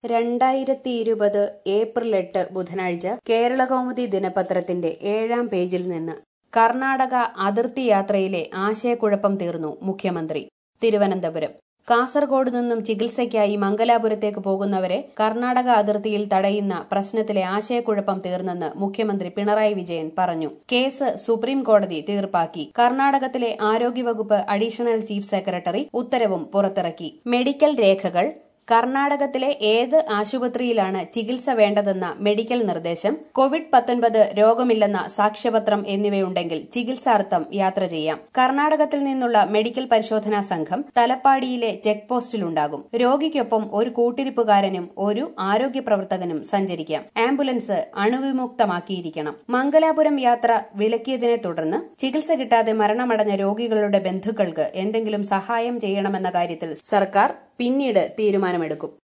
രണ്ടായിരത്തി ഇരുപത് ഏപ്രിൽ എട്ട് ബുധനാഴ്ച കേരളകൗമുദി ദിനപത്രത്തിന്റെ ഏഴാം പേജിൽ നിന്ന് കർണാടക അതിർത്തി യാത്രയിലെ ആശയക്കുഴപ്പം തീർന്നു മുഖ്യമന്ത്രി തിരുവനന്തപുരം കാസർഗോഡ് നിന്നും ചികിത്സയ്ക്കായി മംഗലാപുരത്തേക്ക് പോകുന്നവരെ കർണാടക അതിർത്തിയിൽ തടയുന്ന പ്രശ്നത്തിലെ ആശയക്കുഴപ്പം തീർന്നെന്ന് മുഖ്യമന്ത്രി പിണറായി വിജയൻ പറഞ്ഞു കേസ് സുപ്രീം കോടതി തീർപ്പാക്കി കർണാടകത്തിലെ ആരോഗ്യവകുപ്പ് അഡീഷണൽ ചീഫ് സെക്രട്ടറി ഉത്തരവും പുറത്തിറക്കി മെഡിക്കൽ രേഖകൾ കർണാടകത്തിലെ ഏത് ആശുപത്രിയിലാണ് ചികിത്സ വേണ്ടതെന്ന മെഡിക്കൽ നിർദ്ദേശം കോവിഡ് പത്തൊൻപത് രോഗമില്ലെന്ന സാക്ഷ്യപത്രം എന്നിവയുണ്ടെങ്കിൽ ചികിത്സാർത്ഥം യാത്ര ചെയ്യാം കർണാടകത്തിൽ നിന്നുള്ള മെഡിക്കൽ പരിശോധനാ സംഘം തലപ്പാടിയിലെ ചെക്ക് പോസ്റ്റിലുണ്ടാകും രോഗിക്കൊപ്പം ഒരു കൂട്ടിരിപ്പുകാരനും ഒരു ആരോഗ്യ പ്രവർത്തകനും സഞ്ചരിക്കാം ആംബുലൻസ് അണുവിമുക്തമാക്കിയിരിക്കണം മംഗലാപുരം യാത്ര വിലക്കിയതിനെ തുടർന്ന് ചികിത്സ കിട്ടാതെ മരണമടഞ്ഞ രോഗികളുടെ ബന്ധുക്കൾക്ക് എന്തെങ്കിലും സഹായം ചെയ്യണമെന്ന കാര്യത്തിൽ സർക്കാർ പിന്നീട് തീരുമാനമെടുക്കും